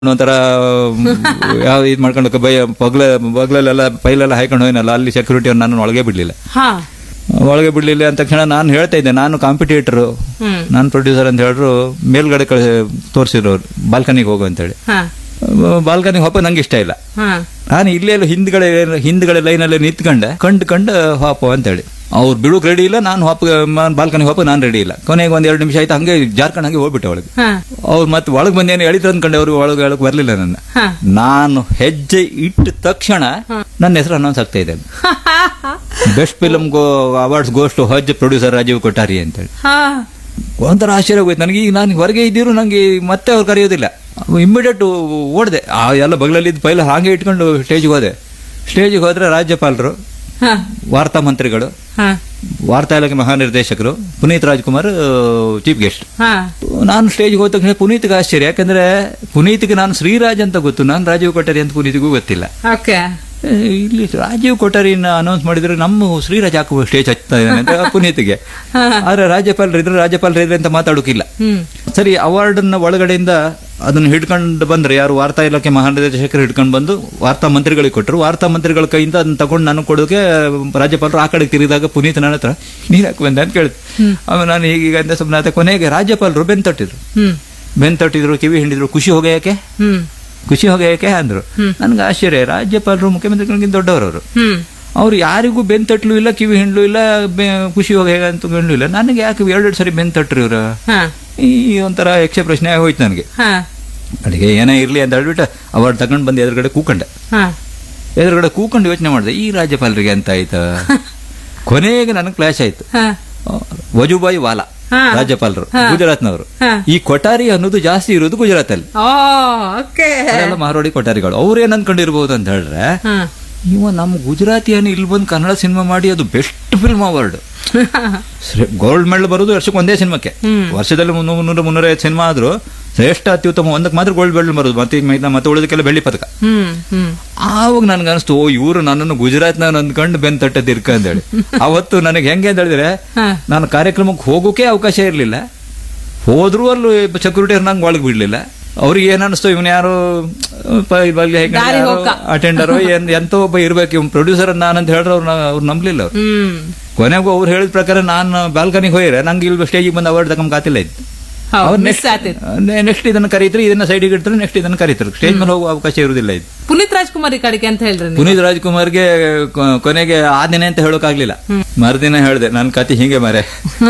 ಒಂಥರ ಯಾವ ಇದು ಮಾಡ್ಕೊಂಡು ಬೈ ಬಗ್ಲ ಬಗ್ಲಲ್ಲೆಲ್ಲ ಪೈಲೆಲ್ಲ ಹಾಕೊಂಡು ಹೋಯ್ನಲ್ಲ ಅಲ್ಲಿ ಸೆಕ್ಯೂರಿಟಿ ಅವ್ರು ನನ್ನ ಒಳಗೆ ಬಿಡ್ಲಿಲ್ಲ ಹಾ ಒಳಗೆ ಬಿಡ್ಲಿಲ್ಲ ಅಂದ ತಕ್ಷಣ ನಾನು ಹೇಳ್ತಾ ಇದ್ದೆ ನಾನು ಕಾಂಪಿಟೇಟರ್ ಹ್ಮ್ ನಾನು ಪ್ರೊಡ್ಯೂಸರ್ ಅಂತ ಹೇಳಿದ್ರು ಮೇಲ್ಗಡೆ ಕಳಿಸಿ ತೋರಿಸಿರೋರು ಬಾಲ್ಕನಿಗೆ ಹೋಗು ಅಂತೇಳಿ ಹಾ ಬಾಲ್ಕನಿಗೆ ಹೋಪ ನಂಗೆ ಇಷ್ಟ ಇಲ್ಲ ಹಾ ನಾನು ಇಲ್ಲೇ ಹಿಂದ್ಗಡೆ ಹಿಂದ್ಗಡೆ ಲೈನಲ್ಲಿ ನಿಂತ್ಕೊಂಡೆ ಕಂಡು ಕಂಡು ಹಾಪು ಅಂತೇಳಿ ಅವ್ರು ಬಿಡುಕ್ ರೆಡಿ ಇಲ್ಲ ನಾನು ಹಾಪ ಬಾಲ್ಕನಿಗೆ ಹೋಪ ನಾನು ರೆಡಿ ಇಲ್ಲ ಕೊನೆಗೆ ಒಂದ್ ಎರಡು ನಿಮಿಷ ಆಯ್ತು ಹಂಗೆ ಜಾರ್ಕೊಂಡು ಹಂಗೆ ಹೋಗ್ಬಿಟ್ಟೆ ಒಳಗೆ ಹಾ ಅವ್ರು ಮತ್ತೆ ಒಳಗೆ ಬಂದೇನು ಎಳಿದ್ರು ಅನ್ಕೊಂಡೆ ಅವ್ರು ಒಳಗೆ ಹೇಳಕ್ ಬರ್ಲಿಲ್ಲ ನನ್ನ ಹಾ ನಾನು ಹೆಜ್ಜೆ ಇಟ್ಟ ತಕ್ಷಣ ನನ್ನ ಹೆಸರು ಅನೌನ್ಸ್ ಆಗ್ತಾ ಇದೆ best film go awards goes to Haj producer Rajeev Kottari ಅಂತೇಳಿ ಹಾ ಒಂಥರ ಆಶ್ಚರ್ಯ ಹೋಯ್ತು ನನಗೆ ಈಗ ನಾನು ಹೊರಗೆ ಇದ್ದಿರು ನಂಗೆ ಮತ್ತೆ ಅವ್ರು ಕರೆಯೋದಿಲ್ಲ ಇಮ್ಮಿಡಿಯೇಟ್ ಓಡಿದೆ ಆ ಎಲ್ಲ ಬಗಲಲ್ಲಿ ಇದ್ದ ಪೈಲ ಹಾಗೆ ಇಟ್ಕೊಂಡು ಸ್ಟೇಜ್ಗೆ ಹೋದೆ ಸ್ಟೇಜಿಗೆ ಹೋದ್ರೆ ರಾಜ್ಯಪಾಲರು ಹಾ ವಾರ್ತಾ ಮಂತ್ರಿಗಳು ಹಾ ವಾರ್ತಾ ಇಲಾಖೆ ಮಹಾನಿರ್ದೇಶಕರು ಪುನೀತ್ ರಾಜ್ಕುಮಾರ್ ಚೀಫ್ ಗೆಸ್ಟ್ ಹಾ ನಾನು ಸ್ಟೇಜ್ಗೆ ಹೋದ ತಕ್ಷಣ ಪುನೀತ್ಗೆ ಆಶ್ಚರ್ಯ ಯಾಕಂದ್ರೆ ಪುನೀತ್ಗೆ ನಾನು ಶ್ರೀರಾಜ್ ಅಂತ ಗೊತ್ತು ನಾನು ರಾಜೀವ್ ಕೊಠಾರಿ ಅಂತ ಪುನೀತ್ಗೂ ಗೊತ್ತಿಲ್ಲ ಓಕೆ ಏ, ಇಲ್ಲಿ ರಾಜೀವ್ ಕೊಠಾರಿನ ಅನೌನ್ಸ್ ಮಾಡಿದ್ರೆ ನಮ್ಮ ಶ್ರೀರಾಜ್ ಹಾಕುವ ಸ್ಟೇಜ್ ಹಚ್ತಾ ಇದ್ದಾನೆ ಅಂತ ಪುನೀತ್ಗೆ ಆದ್ರೆ ರಾಜ್ಯಪಾಲರು ಇದ್ರೆ ರಾಜ್ಯಪಾಲರು ಇದ್ರೆ ಅಂತ ಮಾತಾಡೋಕಿಲ್ಲ ಹ್ಮ್ ಸರಿ ಅವಾರ್ಡನ್ನ ಒಳಗಡೆಯಿಂದ ಅದನ್ನ ಹಿಡ್ಕೊಂಡು ಬಂದ್ರೆ ಯಾರು ವಾರ್ತಾ ಇಲಾಖೆ ಮಹಾನಿರ್ದೇಶಕರು ಹಿಡ್ಕೊಂಡು ಬಂದು ವಾರ್ತಾ ಮಂತ್ರಿಗಳಿಗೆ ಕೊಟ್ಟರು ವಾರ್ತಾ ಮಂತ್ರಿಗಳ ಕೈಯಿಂದ ಅದನ್ನ ತಗೊಂಡು ನಾನು ಕೊಡೋಕೆ ರಾಜ್ಯಪಾಲರು ಆ ಕಡೆ ತಿರುಗಿದಾಗ ಪುನೀತ್ ನನ್ನ ಹತ್ರ ನೀನ್ ಯಾಕೆ ಬಂದೆ ಅಂತ ಕೇಳಿದ್ರು ಆಮೇಲೆ ನಾನು ಹೀಗೀಗ ಅಂತ ಸುಮ್ಮನೆ ಆತ ಕೊನೆಗೆ ರಾಜ್ಯಪಾಲರು ಬೆನ್ ತಟ್ಟಿದ್ರು ಹ್ಮ್ ಬೆನ್ ತಟ್ಟಿದ್ರು ಕಿವಿ ಹಿಂಡಿದ್ರು ಖುಷಿ ಹೋಗ ಯಾಕೆ ಹ್ಮ್ ಖುಷಿ ಹೋಗ ಯಾಕೆ ಅಂದ್ರು ನನ್ಗೆ ಆಶ್ಚರ್ಯ ರಾಜ್ಯಪಾಲರು ಮುಖ್ಯಮಂತ್ರಿಗಳಿಗಿಂತ ದೊಡ್ಡವರವರು ಹ್ಮ್ ಅವ್ರು ಯಾರಿಗೂ ಬೆನ್ ತಟ್ಲು ಇಲ್ಲ ಕಿವಿ ಹಿಂಡ್ಲು ಇಲ್ಲ ಬೆ- ಖುಷಿ ಹೋಗ ಹೇಗೆ ಅಂತ ಹಿಂಡ್ಲು ಇಲ್ಲ ನನಗೆ ಯಾಕೆ ಎರಡೆರಡು ಸರಿ ಬೆನ್ ತಟ್ರಿ ಇವ್ರು ಹಾ ಈ ಒಂಥರ ಯಕ್ಷ ಪ್ರಶ್ನೆ ಆಗೋಯ್ತು ನನಗೆ ಹಾ ಅಡಿಗೆ ಏನೇ ಇರ್ಲಿ ಅಂತ ಹೇಳ್ಬಿಟ್ಟು ಅವಾರ್ಡ್ ತಗೊಂಡು ಬಂದು ಎದುರುಗಡೆ ಕೂಕೊಂಡೆ ಹಾ ಎದುರುಗಡೆ ಕೂಕೊಂಡು ಯೋಚನೆ ಮಾಡಿದೆ ಈ ರಾಜ್ಯಪಾಲರಿಗೆ ಅಂತ ಆಯ್ತು ಕೊನೆಗೆ ನನಗೆ ಕ್ಲಾಶ್ ಆಯ್ತು ಹಾ ವಜುಭಾಯಿ ವಾಲಾ ಹಾ. ರಾಜ್ಯಪಾಲರು ಹಾ. ಗುಜರಾತ್ನವರು ಹಾ. ಈ ಕೊಠಾರಿ ಅನ್ನೋದು ಜಾಸ್ತಿ ಇರೋದು ಗುಜರಾತ್ ಅಲ್ಲಿ ಓ ಓಕೆ ಅದೆಲ್ಲ ಮಾರೋಡಿ ಕೊಠಾರಿಗಳು ಅವ್ರೇನ್ ಅನ್ಕೊಂಡಿರ್ಬೋದು ಅಂತ ಹೇಳಿದ್ರೆ ಹಾ ಇವ ನಮ್ಮ ಗುಜರಾತಿಯನ್ನು ಇಲ್ಲಿ ಬಂದು ಕನ್ನಡ ಸಿನಿಮಾ ಮಾಡಿ ಅದು best film award gold medal ಬರೋದು ವರ್ಷಕ್ಕೆ ಒಂದೇ ಸಿನಿಮಾಕ್ಕೆ ವರ್ಷದಲ್ಲಿ ಮುನ್ನೂರು ಮುನ್ನೂರ ಮುನ್ನೂರೈವತ್ತು ಸಿನಿಮಾ ಆದ್ರೂ ಶ್ರೇಷ್ಠ ಅತ್ಯುತ್ತಮ ಒಂದಕ್ಕೆ ಮಾತ್ರ ಗೋಲ್ಡ್ ಮೆಡಲ್ ಬರೋದು ಮತ್ತೆ ಮಿಗ್ನ- ಮತ್ತೆ ಉಳಿದಕ್ಕೆಲ್ಲ ಬೆಳ್ಳಿ ಪದಕ ಹ್ಮ್ ಹ್ಮ್ ಆವಾಗ ನನ್ಗೆ ಅನಿಸ್ತು ಓ ಇವರು ನನ್ನನ್ನು ಗುಜರಾತ್ನ ಅಂದ್ಕೊಂಡು ಬೆನ್ ತಟ್ಟದಿರ್ಕ ಅಂತೇಳಿ ಅವತ್ತು ನನಗೆ ಹೆಂಗೆ ಅಂತ ಹೇಳಿದ್ರೆ ಹಾ. ನಾನು ಕಾರ್ಯಕ್ರಮಕ್ಕೆ ಹೋಗೋಕೆ ಅವಕಾಶ ಇರಲಿಲ್ಲ ಹೋದ್ರು ಅಲ್ಲಿ ಸೆಕ್ಯೂರಿಟಿ ನಂಗೆ ಒಳಗೆ ಬಿಡ್ಲಿಲ್ಲ ಅವ್ರಿಗೆ ಏನ್ ಅನಿಸ್ತು ಇವನ್ ಯಾರು ದಾರಿ ಹೋಗ. ಅಟೆಂಡರ್ ಏನ್ ಎಂತ ಒಬ್ಬ ಇರ್ಬೇಕು ಇವ್ ಪ್ರೊಡ್ಯೂಸರ್ ನಾನಂತ ಹೇಳಿದ್ರೆ ಅವ್ರು ಅವ್ರು ನಂಬ್ಲಿಲ್ಲ ಅವ್ರು ಹ್ಮ್ ಕೊನೆಗೂ ಅವ್ರು ಹೇಳಿದ ಪ್ರಕಾರ ನಾನು ಬಾಲ್ಕನಿಗೆ ಹೋಯ್ರೆ ನಂಗೆ ಇಲ್ಲಿ ಸ್ಟೇಜಿಗೆ ಬಂದು ಅವಾರ್ಡ್ ತಗೊಂಡ್ ಕಾತಿಲ್ಲ ಇತ್ತು ಹೌದು ಅವ್ರು ಮಿಸ್ ನೆಕ್ಸ್ಟ್ ಆತಿತ್ತು ನೆಕ್ಸ್ಟ್ ಇದನ್ನ ಕರೀತಾರೆ ಇದನ್ನ ಸೈಡಿಗೆ ಇಡ್ತಾರೆ ನೆಕ್ಸ್ಟ್ ಇದನ್ನ ಕರೀತಾರೆ ಸ್ಟೇಜ್ ಮೇಲೆ ಹೋಗುವ ಅವಕಾಶ ಇರುವುದಿಲ್ಲ ಇದು ಪುನೀತ್ ರಾಜ್ಕುಮಾರ್ ಈ ಕಡೆಗೆ ಅಂತ ಹೇಳ್ರಿ ನೀವು ಪುನೀತ್ ರಾಜ್ಕುಮಾರ್ಗೆ ಕೊ- ಕೊನೆಗೆ ಆ ದಿನ ಅಂತ ಹೇಳೋಕಾಗ್ಲಿಲ್ಲ ಮರುದಿನ ಹೇಳ್ದೆ ನನ್ನ ಕತೆ ಹಿಂಗೆ ಮಾರೆ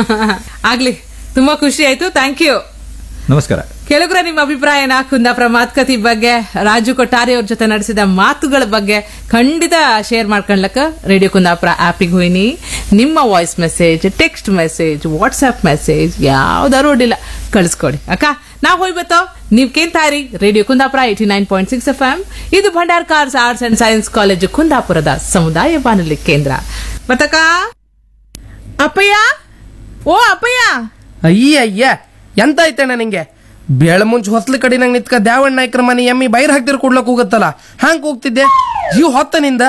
ಆಗ್ಲಿ ತುಂಬಾ ಖುಷಿ ಆಯ್ತು ಥ್ಯಾಂಕ್ ಯು ನಮಸ್ಕಾರ ಕೆಳಗರ ನಿಮ್ಮ ಅಭಿಪ್ರಾಯನ ಕುಂದಾಪುರ ಮಾತುಕತೆ ಬಗ್ಗೆ ರಾಜು ಕೊಟ್ಟಾರಿ ಅವ್ರ ಜೊತೆ ನಡೆಸಿದ ಮಾತುಗಳ ಬಗ್ಗೆ ಖಂಡಿತ ಶೇರ್ ಮಾಡ್ಕೊಳ್ಲಕ್ಕ ರೇಡಿಯೋ ಕುಂದಾಪುರ ಆಪಿಗೆ ಹೋಯ್ನಿ ನಿಮ್ಮ voice message text message WhatsApp message ಯಾವ್ದಾರು ಅಡ್ಡಿಲ್ಲ ಕಳಿಸ್ಕೊಡಿ ಅಕ್ಕ ನಾವ್ ಹೋಯ್ಬತ್ತೋ ನೀವ್ ಕೇಳ್ತಾರಿ radio Kundapura eighty nine point six F M ಇದು Bhandarkars arts and science college ಕುಂದಾಪುರದ ಸಮುದಾಯ ಬಾನುಲಿ ಕೇಂದ್ರ ಮತ್ತಕ್ಕ ಅಪ್ಪಯ್ಯ ಓ ಅಪ್ಪಯ್ಯ ಅಯ್ಯ ಅಯ್ಯ ಎಂತ ಐತಣ್ಣ ನಿಂಗೆ ಬೆಳ ಮುಂಚೆ ಹೊಸ್ಲ ಕಡೆ ನಂಗೆ ನಿತ್ಕ ದ್ಯಾವಣ್ಣ ನಾಯ್ಕರ ಮನೆ ಎಮ್ಮಿ ಬೈರ್ ಹಾಕ್ತಿರ್ ಕೊಡ್ಲಕ್ ಹೋಗತ್ತಲ್ಲ ಹ್ಯಾಂಗ್ ಹೋಗ್ತಿದ್ದೆ ಇವ್ ಹೊತ್ತ ನಿಂದ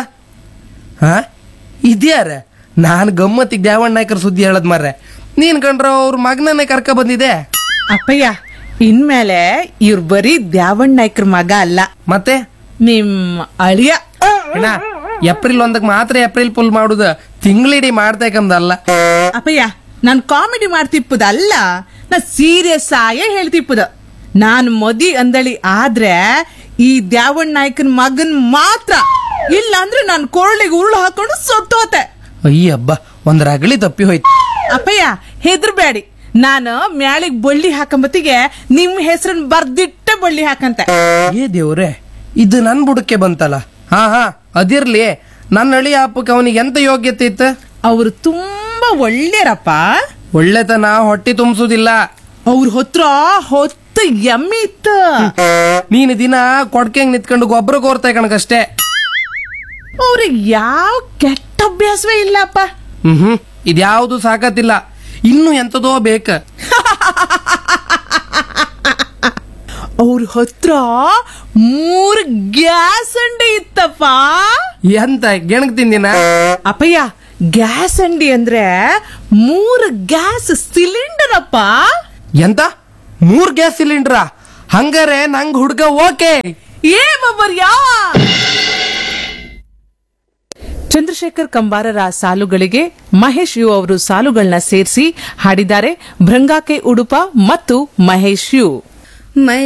ಹಾ ಇದ್ಯಾರ ನಾನು ಗಮ್ಮತ್ತಿಗೆ ದ್ಯಾವಣ್ಣ ನಾಯ್ಕರ ಸುದ್ದಿ ಹೇಳದ್ ಮಾರ್ರೆ ನೀನ್ ಕಂಡ್ರ ಅವ್ರ ಮಗನನ್ನೇ ಕರ್ಕ ಬಂದಿದೆ ಅಪ್ಪಯ್ಯ ಇನ್ಮೇಲೆ ಇವ್ರು ಬರೀ ದ್ಯಾವಣ್ ನಾಯ್ಕರ್ ಮಗ ಅಲ್ಲ ಮತ್ತೆ ನಿಮ್ ಅಳಿಯ ಅಣ್ಣ ಏಪ್ರಿಲ್ ಒಂದಕ್ಕೆ ಮಾತ್ರ ಏಪ್ರಿಲ್ ಫುಲ್ ಮಾಡುದ ತಿಂಗಳಿಡೀ ಮಾಡ್ತೇಕಂದಲ್ಲ ಅಪ್ಪಯ್ಯ ನಾನ್ ಕಾಮಿಡಿ ಮಾಡ್ತಿಪ್ಪುದಲ್ಲ ನಾ ಸೀರಿಯಸ್ ಆಗೇ ಹೇಳ್ತಿಪ್ಪುದ ನಾನು ಮದಿ ಅಂದಳಿ ಆದ್ರೆ ಈ ದ್ಯಾವಣ್ ನಾಯ್ಕನ್ ಮಗನ್ ಮಾತ್ರ ಇಲ್ಲ ಅಂದ್ರೆ ನಾನು ಕೊರಳಿಗೆ ಉರುಳು ಹಾಕೊಂಡು ಸೊಟ್ಟೋತೆ ಅಯ್ಯಬ್ಬ ಒಂದ್ ರಗಳಿ ತಪ್ಪಿ ಹೋಯ್ತು ಅಪ್ಪಯ್ಯ ಹೆದರ್ಬೇಡಿ ನಾನು ಮ್ಯಾಳಿಗ್ ಬಳ್ಳಿ ಹಾಕಂಬತ್ತಿಗೆ ನಿಮ್ ಹೆಸರನ್ನ ಬರ್ದಿಟ್ಟ ಬಳ್ಳಿ ಹಾಕಂತೆ ಏ ದೇವ್ರೆ ಇದು ನನ್ ಬುಡಕ್ಕೆ ಬಂತಲ್ಲ ಹಾ ಹಾ ಅದಿರ್ಲಿ ನನ್ನ ಅಳಿ ಹಬ್ಬಕ್ಕೆ ಅವನಿಗೆ ಎಂತ ಯೋಗ್ಯತೆ ಇತ್ತು ಅವ್ರು ತುಂಬಾ ಒಳ್ಳೆಯರಪ್ಪ ಒಳ್ಳೆತನ ಹೊಟ್ಟಿ ತುಂಬಿಸುದಿಲ್ಲ ಅವ್ರ ಹತ್ರ ಹೊತ್ತು ಎಮ್ಮೆ ಇತ್ತು ನೀನು ದಿನ ಕೊಡ್ಕೆಂಗ್ ನಿತ್ಕೊಂಡು ಗೊಬ್ಬರ ಕೋರ್ತಾ ಕಣಕಷ್ಟೇ ಅವ್ರಿಗೆ ಯಾವ ಕೆಟ್ಟ ಅಭ್ಯಾಸವೇ ಇಲ್ಲಪ್ಪ ಹ್ಮ್ ಹ್ಮ್ ಇದ್ಯಾವುದು ಸಾಕತ್ತಿಲ್ಲ ಇನ್ನು ಎಂತದೋ ಬೇಕ ಅವ್ರ ಹತ್ರ ಮೂರು ಗ್ಯಾಸ್ ಅಂಡಿ ಇತ್ತಪ್ಪ ಎಂತ ಗೆಣಗ್ ತಿಂದಿನ ಅಪ್ಪಯ್ಯ ಗ್ಯಾಸ್ ಅಂಡಿ ಅಂದ್ರೆ ಮೂರು ಗ್ಯಾಸ್ ಸಿಲಿಂಡರ್ ಅಪ್ಪ ಎಂತ ಮೂರ್ ಗ್ಯಾಸ್ ಸಿಲಿಂಡ್ರ ಹಂಗಾರೆ ನಂಗ್ ಹುಡ್ಗ ಓಕೆ ಏ ಬಬ್ಬರ್ ಯಾವ ಚಂದ್ರಶೇಖರ್ ಕಂಬಾರರ ಸಾಲುಗಳಿಗೆ ಮಹೇಶ್ ಯು ಅವರು ಸಾಲುಗಳನ್ನ ಸೇರಿಸಿ ಹಾಡಿದ್ದಾರೆ ಭೃಂಗಾಕೆ ಉಡುಪ ಮತ್ತು ಮಹೇಶ್ ಯು ಮೈ